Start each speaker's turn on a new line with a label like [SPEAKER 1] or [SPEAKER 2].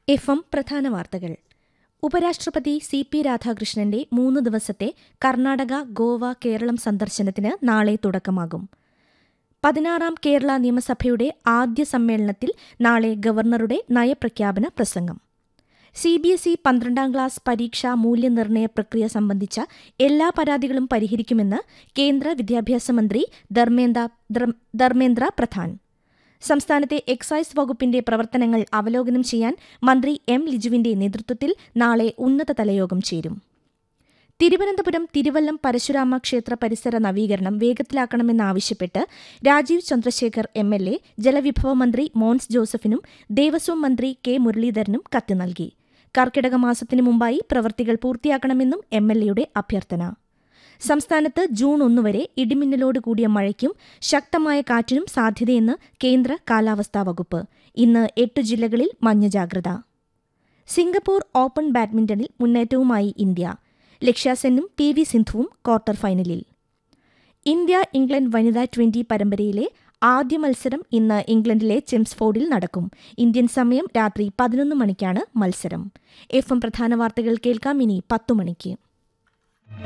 [SPEAKER 1] F M പ്രധാന വാർത്തകൾ ഉപരാഷ്ട്രപതി സി പി രാധാകൃഷ്ണന്റെ മൂന്ന് ദിവസത്തെ കർണാടക ഗോവ കേരളം സന്ദർശനത്തിന് നാളെ തുടക്കമാകും പതിനാറാം കേരള നിയമസഭയുടെ ആദ്യ സമ്മേളനത്തിൽ നാളെ ഗവർണറുടെ നയപ്രഖ്യാപന പ്രസംഗം സി ബി എസ് ഇ പന്ത്രണ്ടാം ക്ലാസ് പരീക്ഷാ മൂല്യനിർണ്ണയ പ്രക്രിയ സംബന്ധിച്ച എല്ലാ പരാതികളും പരിഹരിക്കുമെന്ന് കേന്ദ്ര വിദ്യാഭ്യാസ മന്ത്രി ധർമ്മേന്ദ്ര ധർമ്മേന്ദ്ര പ്രധാൻ സംസ്ഥാനത്തെ എക്സൈസ് വകുപ്പിന്റെ പ്രവർത്തനങ്ങൾ അവലോകനം ചെയ്യാൻ മന്ത്രി എം ലിജുവിന്റെ നേതൃത്വത്തിൽ നാളെ ഉന്നതതല യോഗം ചേരും തിരുവനന്തപുരം തിരുവല്ലം പരശുരാമ ക്ഷേത്ര പരിസര നവീകരണം വേഗത്തിലാക്കണമെന്നാവശ്യപ്പെട്ട് Rajeev Chandrasekhar M L A ജലവിഭവ മന്ത്രി മോൻസ് ജോസഫിനും ദേവസ്വം മന്ത്രി കെ മുരളീധരനും കത്ത് നൽകി കർക്കിടക മാസത്തിനു മുമ്പായി പ്രവൃത്തികൾ പൂർത്തിയാക്കണമെന്നും എം എൽ എയുടെ അഭ്യർത്ഥന സംസ്ഥാനത്ത് ജൂൺ ഒന്ന് വരെ ഇടിമിന്നലോട് കൂടിയ മഴയ്ക്കും ശക്തമായ കാറ്റിനും സാധ്യതയെന്ന് കേന്ദ്ര കാലാവസ്ഥാ വകുപ്പ് ഇന്ന് എട്ട് ജില്ലകളിൽ മഞ്ഞ ജാഗ്രത സിംഗപ്പൂർ ഓപ്പൺ ബാഡ്മിന്റണിൽ മുന്നേറ്റവുമായി ഇന്ത്യ ലക്ഷ്യാസെന്നും പി വി സിന്ധുവും ക്വാർട്ടർ ഫൈനലിൽ ഇന്ത്യ ഇംഗ്ലണ്ട് വനിതാ ട്വന്റി പരമ്പരയിലെ ആദ്യ മത്സരം ഇന്ന് ഇംഗ്ലണ്ടിലെ ചെംസ്ഫോർഡിൽ നടക്കും ഇന്ത്യൻ സമയം രാത്രി പതിനൊന്ന് മണിക്കാണ് മത്സരം എഫ് എം പ്രധാന വാർത്തകൾ കേൾക്കാം ഇനി പത്തു മണിക്ക്